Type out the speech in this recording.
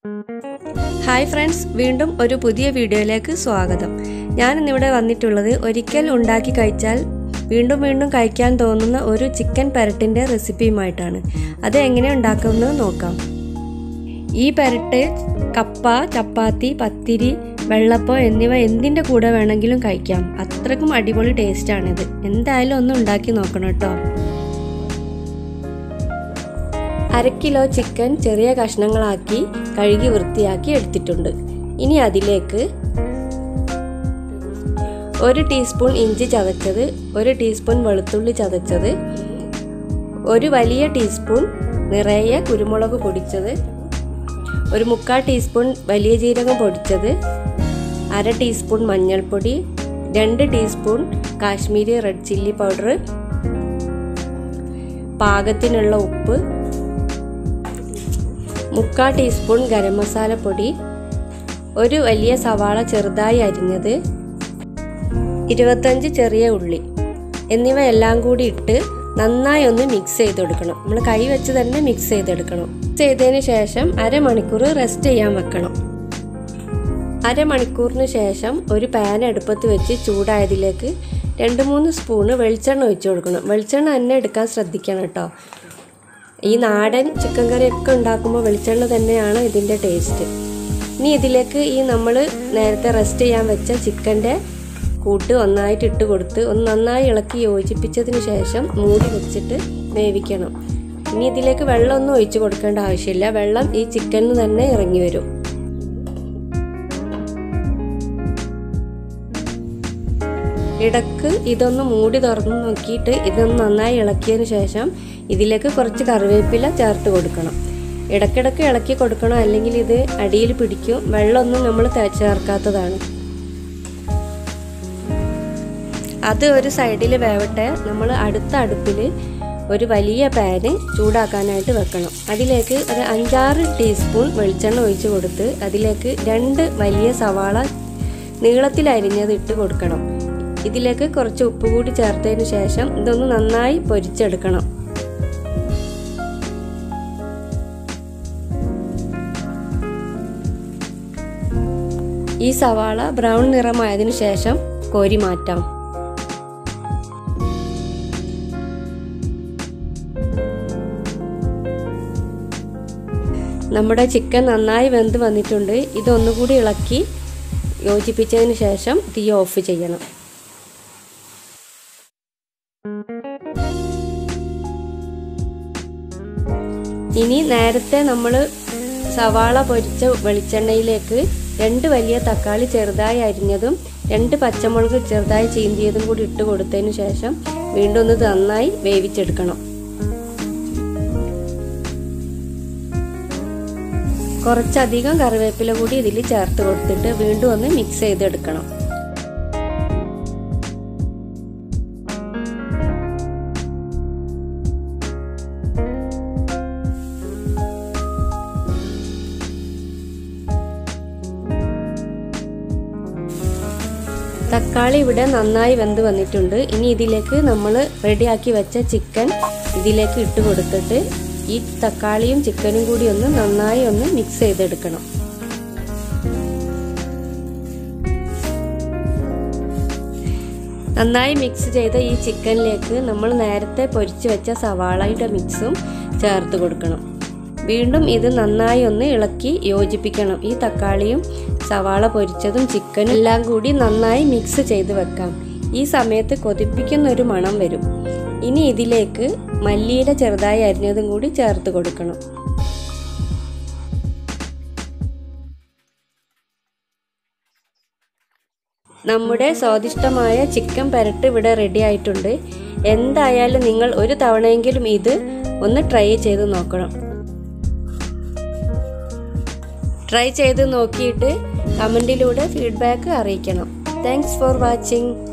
hi friends വീണ്ടും ഒരു പുതിയ വീഡിയോയിലേക്ക് സ്വാഗതം ഞാൻ ഇന്നിവിടെ വന്നിട്ടുള്ളത് ഒരിക്കൽ ഉണ്ടാക്കി കഴിച്ചാൽ വീണ്ടും വീണ്ടും കഴിക്കാൻ തോന്നുന്ന ഒരു ചിക്കൻ പെരട്ടിൻ്റെ റെസിപ്പിയുമായിട്ടാണ് അത് എങ്ങനെ ഉണ്ടാക്കുമെന്ന് നോക്കാം ഈ പെരട്ട് കപ്പ ചപ്പാത്തി പത്തിരി വെള്ളപ്പം എന്നിവ എന്തിൻ്റെ കൂടെ വേണമെങ്കിലും കഴിക്കാം അത്രക്കും അടിപൊളി ടേസ്റ്റാണിത് എന്തായാലും ഒന്ന് ഉണ്ടാക്കി നോക്കണം കേട്ടോ അര കിലോ ചിക്കൻ ചെറിയ കഷ്ണങ്ങളാക്കി കഴുകി വൃത്തിയാക്കി എടുത്തിട്ടുണ്ട് ഇനി അതിലേക്ക് ഒരു ടീസ്പൂൺ ഇഞ്ചി ചതച്ചത് ഒരു ടീസ്പൂൺ വെളുത്തുള്ളി ചതച്ചത് ഒരു വലിയ ടീസ്പൂൺ നിറയെ കുരുമുളക് പൊടിച്ചത് ഒരു മുക്കാൽ ടീസ്പൂൺ വലിയ ജീരകം പൊടിച്ചത് അര ടീസ്പൂൺ മഞ്ഞൾപ്പൊടി രണ്ട് teaspoon Kashmiri red chilli powder പാകത്തിനുള്ള ഉപ്പ് മുക്കാൽ ടീസ്പൂൺ ഗരം മസാല പൊടി ഒരു വലിയ സവാള ചെറുതായി അരിഞ്ഞത് ഇരുപത്തഞ്ച് ചെറിയ ഉള്ളി എന്നിവ എല്ലാം കൂടി ഇട്ട് നന്നായി ഒന്ന് മിക്സ് ചെയ്ത് കൊടുക്കണം നമ്മൾ കൈ വെച്ച് തന്നെ മിക്സ് ചെയ്തെടുക്കണം മിക്സ് ചെയ്തതിന് ശേഷം അരമണിക്കൂർ റെസ്റ്റ് ചെയ്യാൻ വെക്കണം അരമണിക്കൂറിന് ശേഷം ഒരു പാൻ അടുപ്പത്ത് വെച്ച് ചൂടായതിലേക്ക് രണ്ട് മൂന്ന് സ്പൂണ് വെളിച്ചെണ്ണ ഒഴിച്ചു കൊടുക്കണം വെളിച്ചെണ്ണ തന്നെ എടുക്കാൻ ശ്രദ്ധിക്കണം കേട്ടോ ഈ നാടൻ ചിക്കൻ കറിയൊക്കെ ഉണ്ടാക്കുമ്പോൾ വെളിച്ചെണ്ണ തന്നെയാണ് ഇതിൻ്റെ ടേസ്റ്റ് ഇനി ഇതിലേക്ക് ഈ നമ്മൾ നേരത്തെ റെസ്റ്റ് ചെയ്യാൻ വെച്ച ചിക്കൻ്റെ കൂട്ട് ഒന്നായിട്ട് ഇട്ട് കൊടുത്ത് ഒന്ന് നന്നായി ഇളക്കി യോജിപ്പിച്ചതിന് ശേഷം മൂടി വെച്ചിട്ട് വേവിക്കണം ഇനി ഇതിലേക്ക് വെള്ളമൊന്നും ഒഴിച്ചു കൊടുക്കേണ്ട ആവശ്യമില്ല വെള്ളം ഈ ചിക്കനിൽ തന്നെ ഇറങ്ങി വരും ഇടക്ക് ഇതൊന്ന് മൂടി തുറന്ന് നോക്കിയിട്ട് ഇതൊന്ന് നന്നായി ഇളക്കിയതിന് ശേഷം ഇതിലേക്ക് കുറച്ച് കറിവേപ്പില ചേർത്ത് കൊടുക്കണം ഇടയ്ക്കിടയ്ക്ക് ഇളക്കി കൊടുക്കണം അല്ലെങ്കിൽ ഇത് അടിയിൽ പിടിക്കും വെള്ളമൊന്നും നമ്മൾ ചേർക്കാത്തതാണ് അത് ഒരു സൈഡിൽ വേവട്ടെ നമ്മൾ അടുത്ത അടുപ്പിൽ ഒരു വലിയ പാന് ചൂടാക്കാനായിട്ട് വെക്കണം അതിലേക്ക് ഒരു അഞ്ചാറ് ടീസ്പൂൺ വെളിച്ചെണ്ണ ഒഴിച്ച് കൊടുത്ത് അതിലേക്ക് രണ്ട് വലിയ സവാള നീളത്തിൽ അരിഞ്ഞത് ഇട്ട് കൊടുക്കണം ഇതിലേക്ക് കുറച്ച് ഉപ്പ് കൂടി ചേർത്തതിന് ശേഷം ഇതൊന്ന് നന്നായി പൊരിച്ചെടുക്കണം ഈ സവാള ബ്രൗൺ നിറമായതിനു ശേഷം കോരി മാറ്റാം നമ്മുടെ ചിക്കൻ നന്നായി വെന്ത് വന്നിട്ടുണ്ട് ഇതൊന്നുകൂടി ഇളക്കി യോജിപ്പിച്ചതിന് ശേഷം തീ ഓഫ് ചെയ്യണം ഇനി നേരത്തെ നമ്മൾ സവാള പൊരിച്ച വെളിച്ചെണ്ണയിലേക്ക് രണ്ട് വലിയ തക്കാളി ചെറുതായി അരിഞ്ഞതും രണ്ട് പച്ചമുളക് ചെറുതായി ചീന്തിയതും കൂടി ഇട്ട് കൊടുത്തതിന് ശേഷം വീണ്ടും ഒന്ന് നന്നായി വേവിച്ചെടുക്കണം കുറച്ചധികം കറിവേപ്പില കൂടി ഇതിൽ ചേർത്ത് കൊടുത്തിട്ട് വീണ്ടും ഒന്ന് മിക്സ് ചെയ്തെടുക്കണം തക്കാളി ഇവിടെ നന്നായി വെന്ത് വന്നിട്ടുണ്ട് ഇനി ഇതിലേക്ക് നമ്മൾ റെഡിയാക്കി വെച്ച ചിക്കൻ ഇതിലേക്ക് ഇട്ട് കൊടുത്തിട്ട് ഈ തക്കാളിയും ചിക്കനും കൂടി ഒന്ന് നന്നായി ഒന്ന് മിക്സ് ചെയ്തെടുക്കണം നന്നായി മിക്സ് ചെയ്ത ഈ ചിക്കനിലേക്ക് നമ്മൾ നേരത്തെ പൊരിച്ചു വെച്ച സവാളയുടെ മിക്സും ചേർത്ത് കൊടുക്കണം വീണ്ടും ഇത് നന്നായി ഒന്ന് ഇളക്കി യോജിപ്പിക്കണം ഈ തക്കാളിയും സവാള പൊരിച്ചതും ചിക്കനും എല്ലാം കൂടി നന്നായി മിക്സ് ചെയ്ത് വെക്കാം ഈ സമയത്ത് കൊതിപ്പിക്കുന്ന ഒരു മണം വരും ഇനി ഇതിലേക്ക് മല്ലിയില ചെറുതായി അരിഞ്ഞതും കൂടി ചേർത്ത് കൊടുക്കണം നമ്മുടെ സ്വാദിഷ്ടമായ ചിക്കൻ പെരട്ട് ഇവിടെ റെഡി ആയിട്ടുണ്ട് എന്തായാലും നിങ്ങൾ ഒരു തവണയെങ്കിലും ഇത് ഒന്ന് ട്രൈ ചെയ്ത് നോക്കണം ട്രൈ ചെയ്ത് നോക്കിയിട്ട് കമൻറ്റിലൂടെ ഫീഡ്ബാക്ക് അറിയിക്കണം താങ്ക്സ് ഫോർ വാച്ചിങ്